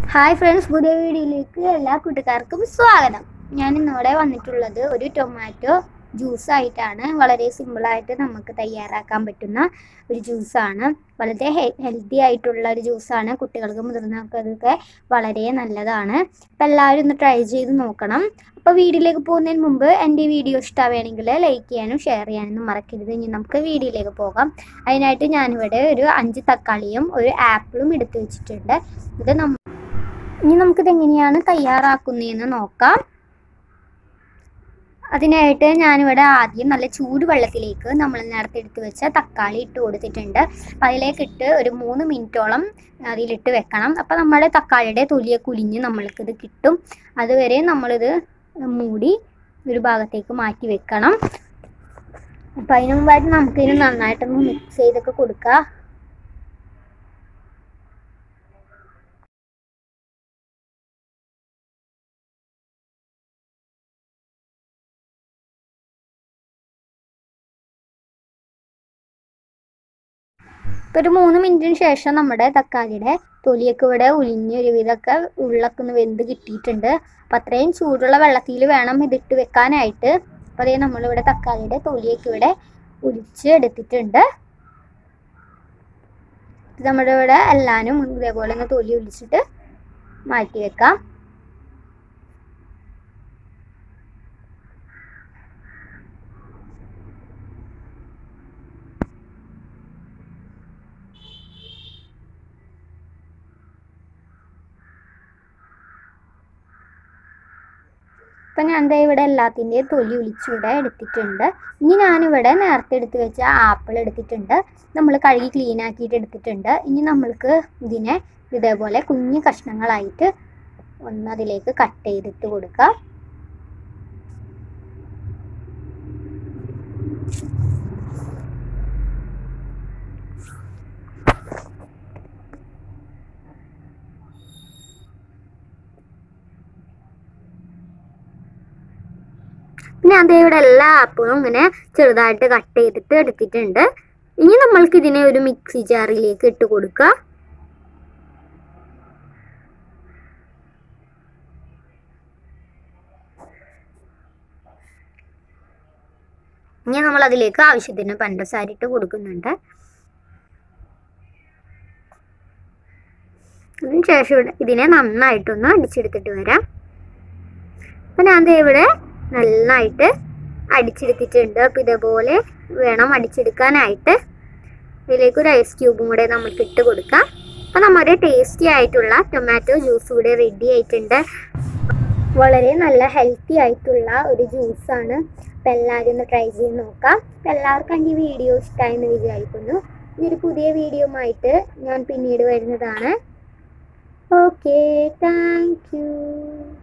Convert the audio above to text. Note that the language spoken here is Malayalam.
ഹായ് ഫ്രണ്ട്സ് പുതിയ വീഡിയോയിലേക്ക് എല്ലാ കൂട്ടുകാർക്കും സ്വാഗതം ഞാൻ ഇന്നിവിടെ വന്നിട്ടുള്ളത് ഒരു ടൊമാറ്റോ ജ്യൂസ് ആയിട്ടാണ് വളരെ സിമ്പിളായിട്ട് നമുക്ക് തയ്യാറാക്കാൻ പറ്റുന്ന ഒരു ജ്യൂസാണ് വളരെ ഹെൽത്തി ആയിട്ടുള്ള ഒരു ജ്യൂസാണ് കുട്ടികൾക്ക് മുതിർന്നവർക്കൊക്കെ വളരെ നല്ലതാണ് അപ്പം എല്ലാവരും ഒന്ന് ട്രൈ ചെയ്ത് നോക്കണം അപ്പോൾ വീഡിയോയിലേക്ക് പോകുന്നതിന് മുമ്പ് എൻ്റെ വീഡിയോ ഇഷ്ടമാവുകയാണെങ്കിൽ ലൈക്ക് ചെയ്യാനും ഷെയർ ചെയ്യാനും മറക്കരുത് ഇനി നമുക്ക് വീഡിയോയിലേക്ക് പോകാം അതിനായിട്ട് ഞാനിവിടെ ഒരു അഞ്ച് തക്കാളിയും ഒരു ആപ്പിളും എടുത്തു വെച്ചിട്ടുണ്ട് ഇത് നമ്മ ഇനി നമുക്കിത് എങ്ങനെയാണ് തയ്യാറാക്കുന്നതെന്ന് നോക്കാം അതിനായിട്ട് ഞാനിവിടെ ആദ്യം നല്ല ചൂടുവെള്ളത്തിലേക്ക് നമ്മൾ നേരത്തെ എടുത്ത് വെച്ച തക്കാളി ഇട്ട് കൊടുത്തിട്ടുണ്ട് അപ്പം അതിലേക്ക് ഇട്ട് ഒരു മൂന്ന് മിനിറ്റോളം അതിലിട്ട് വെക്കണം അപ്പം നമ്മുടെ തക്കാളിയുടെ തൊലിയെ കുലിഞ്ഞ് നമ്മൾക്കിത് കിട്ടും അതുവരെ നമ്മളിത് മൂടി ഒരു ഭാഗത്തേക്ക് മാറ്റി വെക്കണം അപ്പം അതിന് മുമ്പായിട്ട് നമുക്കിതിന് നന്നായിട്ടൊന്ന് മിക്സ് ചെയ്തൊക്കെ കൊടുക്കുക ഇപ്പം ഒരു മൂന്ന് മിനിറ്റിന് ശേഷം നമ്മുടെ തക്കാളിയുടെ തൊലിയൊക്കെ ഇവിടെ ഉലിഞ്ഞ് ഒരുവിധമൊക്കെ ഉള്ളൊക്കെ ഒന്ന് വെന്ത് കിട്ടിയിട്ടുണ്ട് അപ്പം അത്രയും ചൂടുള്ള വെള്ളത്തിൽ വേണം ഇതിട്ട് വെക്കാനായിട്ട് അപ്പോൾ അതേ നമ്മളിവിടെ തക്കാളിയുടെ തൊലിയൊക്കെ ഇവിടെ ഉലിച്ച് എടുത്തിട്ടുണ്ട് ഇത് നമ്മുടെ ഇവിടെ എല്ലാനും ഇതേപോലെ ഒന്ന് തൊലി ഒലിച്ചിട്ട് മാറ്റി വെക്കാം അപ്പം ഞാൻ ദേ ഇവിടെ എല്ലാത്തിൻ്റെയും തൊലി ഒലിച്ചിവിടെ എടുത്തിട്ടുണ്ട് ഇനി ഞാനിവിടെ നേരത്തെ എടുത്ത് വെച്ച ആപ്പിൾ എടുത്തിട്ടുണ്ട് നമ്മൾ കഴുകി ക്ലീൻ ആക്കിയിട്ട് എടുത്തിട്ടുണ്ട് ഇനി നമ്മൾക്ക് ഇതിനെ ഇതേപോലെ കുഞ്ഞു കഷ്ണങ്ങളായിട്ട് ഒന്ന് അതിലേക്ക് കട്ട് ചെയ്തിട്ട് കൊടുക്കാം പിന്നെ അതേ ഇവിടെ എല്ലാ ആപ്പിളും ഇങ്ങനെ ചെറുതായിട്ട് കട്ട് ചെയ്തിട്ട് എടുത്തിട്ടുണ്ട് ഇനി നമ്മൾക്ക് ഇതിനെ ഒരു മിക്സി ജാറിലേക്ക് ഇട്ട് കൊടുക്കുക ഇനി നമ്മൾ അതിലേക്ക് ആവശ്യത്തിന് പഞ്ചസാര ഇട്ട് കൊടുക്കുന്നുണ്ട് അതിനുശേഷം ഇവിടെ ഇതിനെ നന്നായിട്ടൊന്ന് അടിച്ചെടുത്തിട്ട് വരാം അപ്പം ഞാൻ ദേ ഇവിടെ നന്നായിട്ട് അടിച്ചെടുത്തിട്ടുണ്ട് അപ്പോൾ ഇതേപോലെ വേണം അടിച്ചെടുക്കാനായിട്ട് ഇതിലേക്ക് ഒരു ഐസ് ക്യൂബും കൂടെ നമുക്ക് ഇട്ട് കൊടുക്കാം അപ്പോൾ നമ്മുടെ ടേസ്റ്റി ആയിട്ടുള്ള ടൊമാറ്റോ ജ്യൂസ് ഇവിടെ റെഡി ആയിട്ടുണ്ട് വളരെ നല്ല ഹെൽത്തി ആയിട്ടുള്ള ഒരു ജ്യൂസാണ് അപ്പോൾ എല്ലാവരും ഒന്ന് ട്രൈ ചെയ്ത് നോക്കാം അപ്പോൾ എല്ലാവർക്കും ഈ വീഡിയോ ഇഷ്ടമായി എന്ന് വിചാരിക്കുന്നു ഇനി ഒരു പുതിയ വീഡിയോ ആയിട്ട് ഞാൻ പിന്നീട് വരുന്നതാണ് ഓക്കെ താങ്ക് യു